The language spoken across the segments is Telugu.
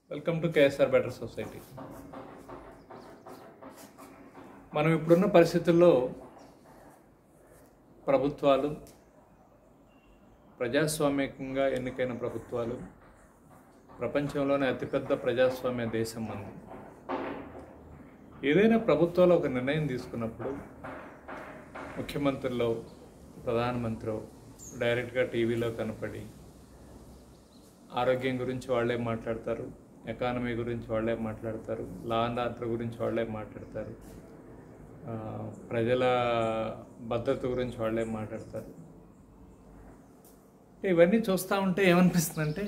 welcome to KSR better society మనం ఇప్పుడున్న పరిస్థితుల్లో ప్రభుత్వాలు ప్రజాస్వామికంగా ఎన్నికైన ప్రభుత్వాలు ప్రపంచంలోనే అతిపెద్ద ప్రజాస్వామ్య దేశం మంది ఏదైనా ప్రభుత్వాలు ఒక నిర్ణయం తీసుకున్నప్పుడు ముఖ్యమంత్రిలో ప్రధానమంత్రి డైరెక్ట్గా టీవీలో కనపడి ఆరోగ్యం గురించి వాళ్ళే మాట్లాడతారు ఎకానమీ గురించి వాళ్ళే మాట్లాడతారు లా అండ్ ఆర్డర్ గురించి వాళ్ళే మాట్లాడతారు ఆ, ప్రజల భద్రత గురించి వాళ్ళే మాట్లాడతారు ఇవన్నీ చూస్తూ ఉంటే ఏమనిపిస్తుందంటే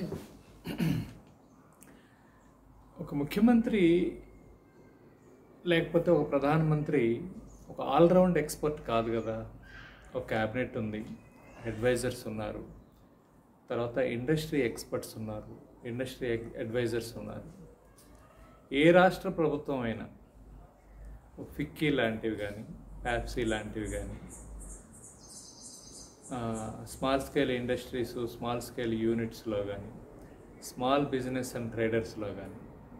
ఒక ముఖ్యమంత్రి లేకపోతే ఒక ప్రధానమంత్రి ఒక ఆల్రౌండ్ ఎక్స్పర్ట్ కాదు కదా ఒక క్యాబినెట్ ఉంది అడ్వైజర్స్ ఉన్నారు తర్వాత ఇండస్ట్రీ ఎక్స్పర్ట్స్ ఉన్నారు ఇండస్ట్రీ అడ్వైజర్స్ ఉన్నారు ఏ రాష్ట్ర ప్రభుత్వం అయినా ఫిక్కీ లాంటివి కానీ ప్యాప్సీ లాంటివి కానీ small scale industries small scale యూనిట్స్లో కానీ స్మాల్ బిజినెస్ అండ్ ట్రేడర్స్లో కానీ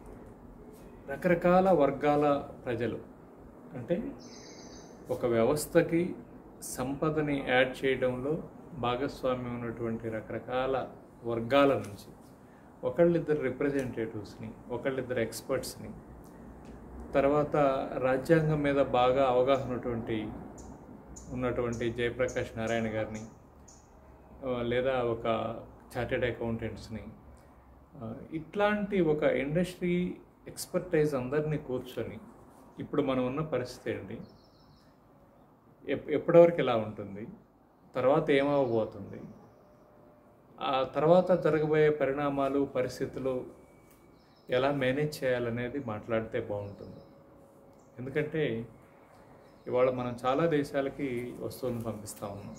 రకరకాల వర్గాల ప్రజలు అంటే ఒక వ్యవస్థకి సంపదని యాడ్ చేయడంలో భాగస్వామ్యం ఉన్నటువంటి రకరకాల వర్గాల నుంచి ఒకళ్ళిద్దరు రిప్రజెంటేటివ్స్ని ఒకళ్ళిద్దరు ఎక్స్పర్ట్స్ని తర్వాత రాజ్యాంగం మీద బాగా అవగాహన ఉన్నటువంటి ఉన్నటువంటి జయప్రకాష్ నారాయణ గారిని ఆ, లేదా ఒక చార్టెడ్ అకౌంటెంట్స్ని ఆ, ఇట్లాంటి ఒక ఇండస్ట్రీ ఎక్స్పర్టైజ్ అందరినీ కూర్చొని ఇప్పుడు మనం ఉన్న పరిస్థితి ఏంటి ఎప్ ఎప్పటివరకు ఎలా ఉంటుంది తర్వాత ఏమవబోతుంది ఆ తర్వాత జరగబోయే పరిణామాలు పరిస్థితులు ఎలా మేనేజ్ చేయాలనేది మాట్లాడితే బాగుంటుంది ఎందుకంటే ఇవాళ మనం చాలా దేశాలకి వస్తువులను పంపిస్తూ ఉన్నాం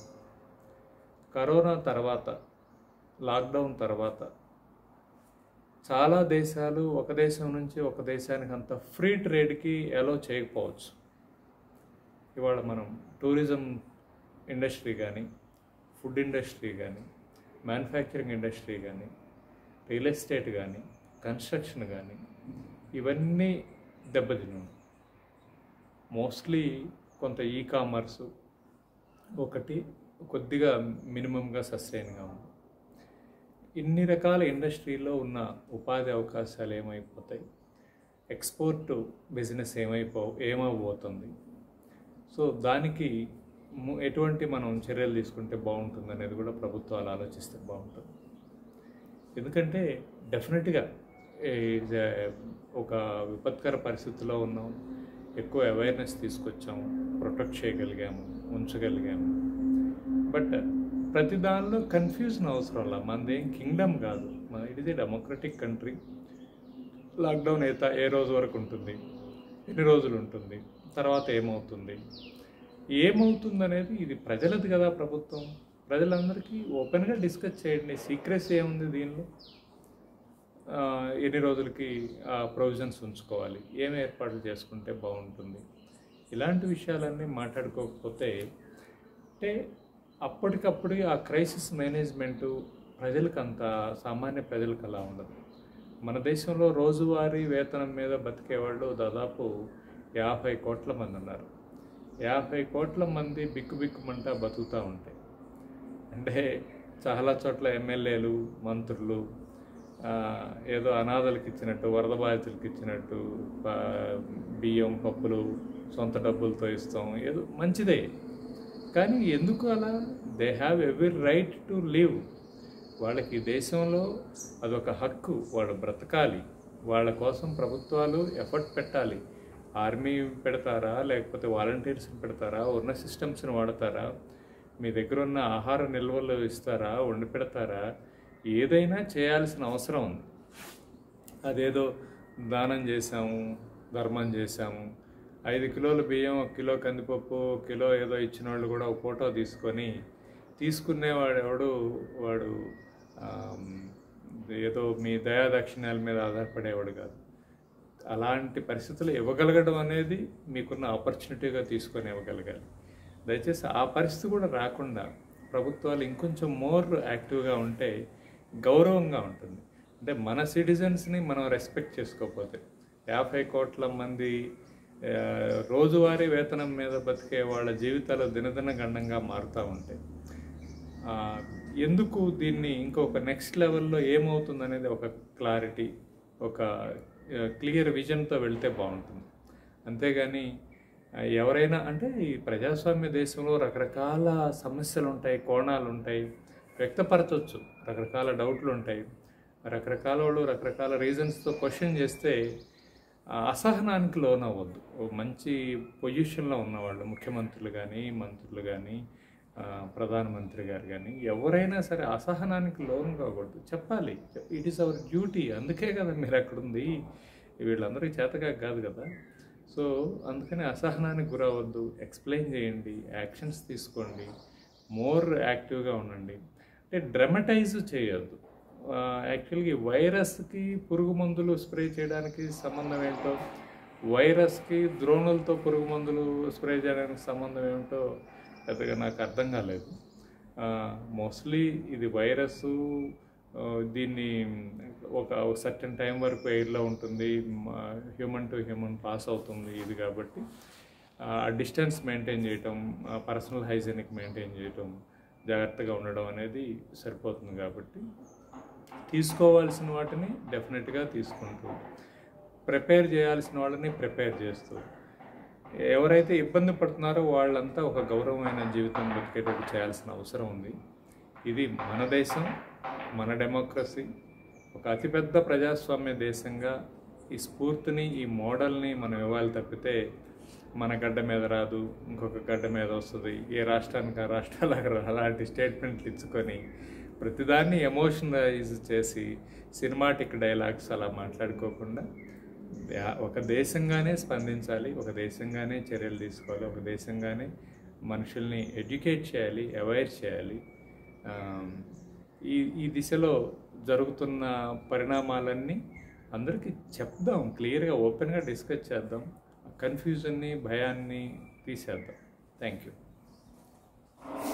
కరోనా తర్వాత లాక్డౌన్ తర్వాత చాలా దేశాలు ఒక దేశం నుంచి ఒక దేశానికి అంత ఫ్రీ ట్రేడ్కి అలో చేయకపోవచ్చు ఇవాళ మనం టూరిజం ఇండస్ట్రీ కానీ ఫుడ్ ఇండస్ట్రీ కానీ మ్యానుఫ్యాక్చరింగ్ ఇండస్ట్రీ కానీ రియల్ ఎస్టేట్ కానీ కన్స్ట్రక్షన్ కానీ ఇవన్నీ దెబ్బతిన్నాయి మోస్ట్లీ కొంత ఈ కామర్స్ ఒకటి కొద్దిగా మినిమంగా సస్టైన్గా ఉంది ఇన్ని రకాల ఇండస్ట్రీలో ఉన్న ఉపాధి అవకాశాలు ఏమైపోతాయి ఎక్స్పోర్ట్ బిజినెస్ ఏమైపో ఏమైపోతుంది సో దానికి ము- ఎటువంటి మనం చర్యలు తీసుకుంటే బాగుంటుంది అనేది కూడా ప్రభుత్వాలు ఆలోచిస్తే బాగుంటుంది ఎందుకంటే డెఫినెట్గా ఈ- ఒక విపత్కర పరిస్థితిలో ఉన్నాం ఎక్కువ అవేర్నెస్ తీసుకొచ్చాము ప్రొటెక్ట్ చేయగలిగాము ఉంచగలిగాము బట్ ప్రతి దానిలో కన్ఫ్యూజన్ అవసరం లా మనదేం కింగ్డమ్ కాదు మన it is a democratic country lockdown ఏ తా- ఏ రోజు వరకు ఉంటుంది ఎన్ని రోజులు ఉంటుంది తర్వాత ఏమవుతుంది ఏమవుతుంది అనేది ఇది ప్రజలది కదా ప్రభుత్వం ప్రజలందరికీ ఓపెన్గా డిస్కస్ చేయండి సీక్రెసీ ఏముంది దీనిలో ఆ, ఎన్ని రోజులకి ఆ ప్రొవిజన్స్ ఉంచుకోవాలి ఏం ఏర్పాట్లు చేసుకుంటే బాగుంటుంది ఇలాంటి విషయాలన్నీ మాట్లాడుకోకపోతే అంటే అప్పటికప్పుడు ఆ క్రైసిస్ మేనేజ్మెంటు ప్రజలకు అంత సామాన్య ప్రజలకు అలా ఉండదు మన దేశంలో రోజువారీ వేతనం మీద బతికేవాళ్ళు దాదాపు యాభై కోట్ల మంది ఉన్నారు యాభై కోట్ల మంది బిక్కు బిక్కుమంటా బతుకుతూ ఉంటాయి అంటే చాలా చోట్ల ఎమ్మెల్యేలు మంత్రులు ఆ, ఏదో అనాథలకు ఇచ్చినట్టు వరద బాధితులకు ఇచ్చినట్టు ప- బియ్యం పప్పులు సొంత డబ్బులతో ఇస్తాం ఏదో మంచిదే కానీ ఎందుకు అలా they have every right to live వాళ్ళకి ఈ దేశంలో అదొక హక్కు వాళ్ళు బ్రతకాలి వాళ్ళ కోసం ప్రభుత్వాలు ఎఫర్ట్ పెట్టాలి ఆర్మీ పెడతారా లేకపోతే వాలంటీర్స్ని పెడతారా ఉన్న సిస్టమ్స్ని వాడతారా మీ దగ్గర ఉన్న ఆహార నిల్వలు ఇస్తారా వండి పెడతారా ఏదైనా చేయాల్సిన అవసరం ఉంది అదేదో దానం చేశాము ధర్మం చేశాము ఐదు కిలోల బియ్యం ఒక కిలో కందిపప్పు ఒక కిలో ఏదో ఇచ్చిన వాళ్ళు కూడా ఒక ఫోటో తీసుకొని తీసుకునేవాడు ఎవడు వాడు ఆమ్, ఏదో మీ దయా దక్షిణాల మీద ఆధారపడేవాడు కాదు అలాంటి పరిస్థితులు ఇవ్వగలగడం అనేది మీకున్న ఆపర్చునిటీగా తీసుకొని ఇవ్వగలగాలి దయచేసి ఆ పరిస్థితి కూడా రాకుండా ప్రభుత్వాలు ఇంకొంచెం మోర్ యాక్టివ్గా ఉంటే గౌరవంగా ఉంటుంది అంటే మన సిటిజన్స్ని మనం రెస్పెక్ట్ చేసుకోకపోతే యాభై కోట్ల మంది ఆ, రోజువారీ వేతనం మీద బతికే వాళ్ళ జీవితాలు దినదిన గండంగా మారుతూ ఉంటాయి ఆ, ఎందుకు దీన్ని ఇంకొక నెక్స్ట్ లెవెల్లో ఏమవుతుంది అనేది ఒక క్లారిటీ ఒక క్లియర్ విజన్తో వెళ్తే బాగుంటుంది అంతేగాని ఆ, ఎవరైనా అంటే ఈ ప్రజాస్వామ్య దేశంలో రకరకాల సమస్యలు ఉంటాయి కోణాలు ఉంటాయి వ్యక్తపరచవచ్చు రకరకాల డౌట్లు ఉంటాయి రకరకాల వాళ్ళు రకరకాల రీజన్స్తో క్వశ్చన్ చేస్తే ఆ, అసహనానికి లోనవ్వద్దు ఓ మంచి పొజిషన్లో ఉన్నవాళ్ళు ముఖ్యమంత్రులు కానీ మంత్రులు కానీ ఆ, ప్రధానమంత్రి గారు కానీ ఎవరైనా సరే అసహనానికి లోన్ కాకూడదు చెప్పాలి ఇట్ ఈస్ అవర్ డ్యూటీ అందుకే కదా మీరు అక్కడ ఉంది వీళ్ళందరికీ చేతగా కాదు కదా సో అందుకని అసహనానికి గురవద్దు ఎక్స్ప్లెయిన్ చేయండి యాక్షన్స్ తీసుకోండి మోర్ యాక్టివ్గా ఉండండి అంటే డ్రమటైజ్ చేయొద్దు యాక్చువల్గా ఈ వైరస్కి పురుగు మందులు స్ప్రే చేయడానికి సంబంధం ఏంటో వైరస్కి ద్రోణులతో పురుగు మందులు స్ప్రే చేయడానికి సంబంధం ఏమిటో పెద్దగా నాకు అర్థం కాలేదు మోస్ట్లీ ఇది వైరస్ దీన్ని ఒక సర్టన్ టైం వరకు ఎయిర్లో ఉంటుంది హ్యూమన్ టు హ్యూమన్ పాస్ అవుతుంది ఇది కాబట్టి ఆ డిస్టెన్స్ మెయింటైన్ చేయటం పర్సనల్ హైజీనిక్ మెయింటైన్ చేయటం జాగ్రత్తగా ఉండడం అనేది సరిపోతుంది కాబట్టి తీసుకోవాల్సిన వాటిని డెఫినెట్గా తీసుకుంటూ ప్రిపేర్ చేయాల్సిన వాళ్ళని ప్రిపేర్ చేస్తూ ఎవరైతే ఇబ్బంది పడుతున్నారో వాళ్ళంతా ఒక గౌరవమైన జీవితం బతికేటట్టు చేయాల్సిన అవసరం ఉంది ఇది మన దేశం మన డెమోక్రసీ ఒక అతిపెద్ద ప్రజాస్వామ్య దేశంగా ఈ స్ఫూర్తిని ఈ మోడల్ని మనం ఇవ్వాలి తప్పితే మన గడ్డ మీద రాదు ఇంకొక గడ్డ మీద వస్తుంది ఏ రాష్ట్రానికి ఆ రాష్ట్రాలకు అలాంటి స్టేట్మెంట్లు ఇచ్చుకొని ప్రతిదాన్ని ఎమోషనలైజ్ చేసి సినిమాటిక్ డైలాగ్స్ అలా మాట్లాడుకోకుండా యా- ఒక దేశంగానే స్పందించాలి ఒక దేశంగానే చర్యలు తీసుకోవాలి ఒక దేశంగానే మనుషుల్ని ఎడ్యుకేట్ చేయాలి అవేర్ చేయాలి ఆ, ఈ ఈ దిశలో జరుగుతున్న పరిణామాలన్నీ అందరికీ చెప్దాం క్లియర్గా ఓపెన్గా డిస్కస్ చేద్దాం కన్ఫ్యూజన్ని భయాన్ని తీసేద్దాం థ్యాంక్ యూ